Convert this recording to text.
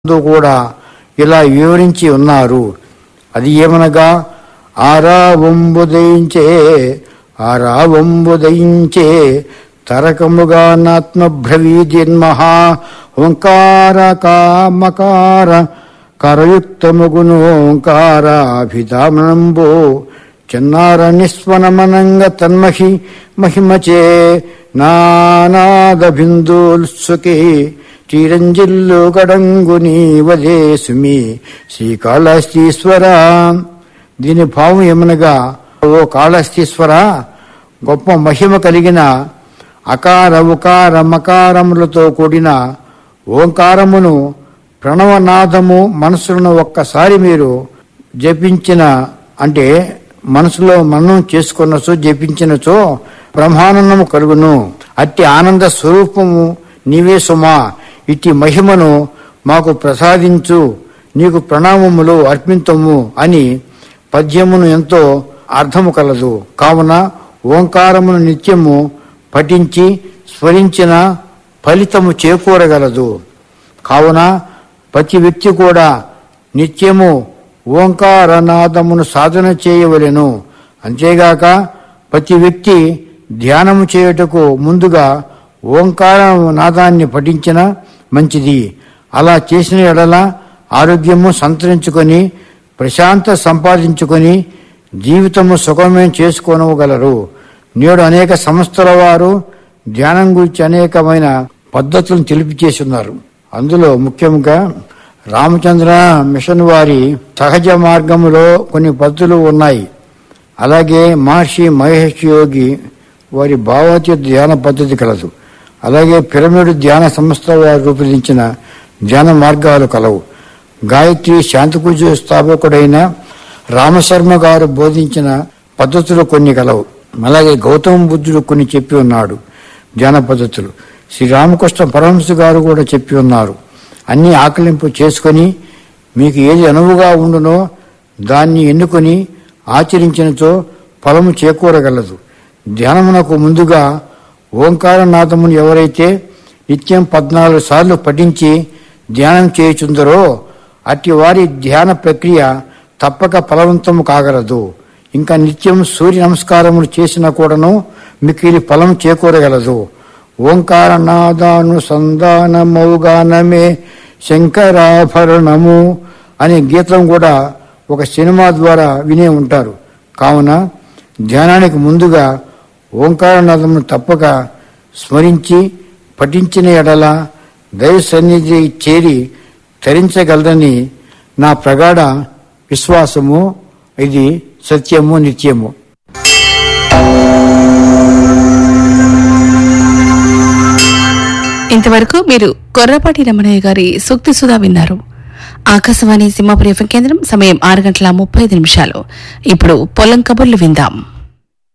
యందు కూడా ఇలా వివరించి ఉన్నారు అది ఏమనగా ఆరావంబుదయించే ఆరావంబుదయించే తరకముగా నాత్మభ్రవీజిన్మహా ఓంకార కామకార కరయుక్తముగును ఓంకారాభిధామనంబో చిన్నార నిస్వనమనంగ తన్మహి మహిమచే నానాద బిందుల్సుకే చిరంజిల్లు గడంగు నీవదే సుమి శ్రీకాళహస్తీశ్వర దీని భావం ఏమనగా ఓ కాళహస్తీశ్వర గొప్ప మహిమ కలిగిన అకార ఉకార మకారములతో కూడిన ఓంకారమును ప్రణవనాదము మనసులను ఒక్కసారి మీరు జపించిన అంటే మనసులో మననం చేసుకున్నచో జపించినచో బ్రహ్మానందము కలుగును అట్టి ఆనంద స్వరూపము నీవే సుమా ఇట్టి మహిమను మాకు ప్రసాదించు నీకు ప్రణామములు అర్పింతము అని పద్యమును ఎంతో అర్థము కలదు కావున ఓంకారమును నిత్యము పఠించి స్మరించిన ఫలితము చేకూరగలదు కావున ప్రతి వ్యక్తి కూడా నిత్యము ఓంకారనాదమును సాధన చేయవలెను అంతేగాక ప్రతి వ్యక్తి ధ్యానము చేయుటకు ముందుగా ఓంకార నాదాన్ని పఠించిన మంచిది అలా చేసిన ఎడల ఆరోగ్యము సంతరించుకొని ప్రశాంత సంపాదించుకొని జీవితము సుఖమే చేసుకోనగలరు నేడు అనేక సంస్థల వారు ధ్యానం గురించి అనేకమైన పద్ధతులను తెలిపి చేస్తున్నారు అందులో ముఖ్యంగా రామచంద్ర మిషన్ వారి సహజ మార్గములో కొన్ని పద్ధతులు ఉన్నాయి అలాగే మహర్షి మహేష్ యోగి వారి భావోచిత ధ్యాన పద్ధతి కలదు అలాగే పిరమిడ్ ధ్యాన సంస్థ వారు రూపొందించిన ధ్యాన మార్గాలు కలవు గాయత్రి శాంతిపూజ స్థాపకుడైన రామశర్మ గారు బోధించిన పద్ధతులు కొన్ని కలవు అలాగే గౌతమ బుద్ధుడు కొన్ని చెప్పి ఉన్నాడు ధ్యాన పద్ధతులు శ్రీరామకృష్ణ పరమహంస గారు కూడా చెప్పి ఉన్నారు అన్ని ఆకలింపు చేసుకొని మీకు ఏది అనువుగా ఉండునో దాన్ని ఎన్నుకొని ఆచరించినచో ఫలము చేకూరగలదు ధ్యానమునకు ముందుగా ఓంకారనాథమును ఎవరైతే నిత్యం పద్నాలుగు సార్లు పఠించి ధ్యానం చేయుచుందరో అట్టి వారి ధ్యాన ప్రక్రియ తప్పక ఫలవంతము కాగలదు ఇంకా నిత్యం సూర్య నమస్కారములు చేసిన కూడాను మిక్కిలి ఫలం చేకూరగలదు ఓంకారనాదానుసంధానమౌగానమే శంకరాభరణము అనే గీతం కూడా ఒక సినిమా ద్వారా వినే ఉంటారు కావున ధ్యానానికి ముందుగా ఓంకారనాదమును తప్పక స్మరించి పఠించిన ఎడల దైవ సన్నిధి చేరి తరించగలదని నా ప్రగాఢ విశ్వాసము ఇది సత్యము నిత్యము ఇంతవరకు మీరు కొర్రపాటి రమణయ్య గారి సూక్తి సుధా విన్నారు ఆకాశవాణి సింహాపురి ఎఫ్ఎం కేంద్రం సమయం ఆరు గంటల ముప్పై ఐదు నిమిషాలు ఇప్పుడు పొలం కబుర్లు విందాం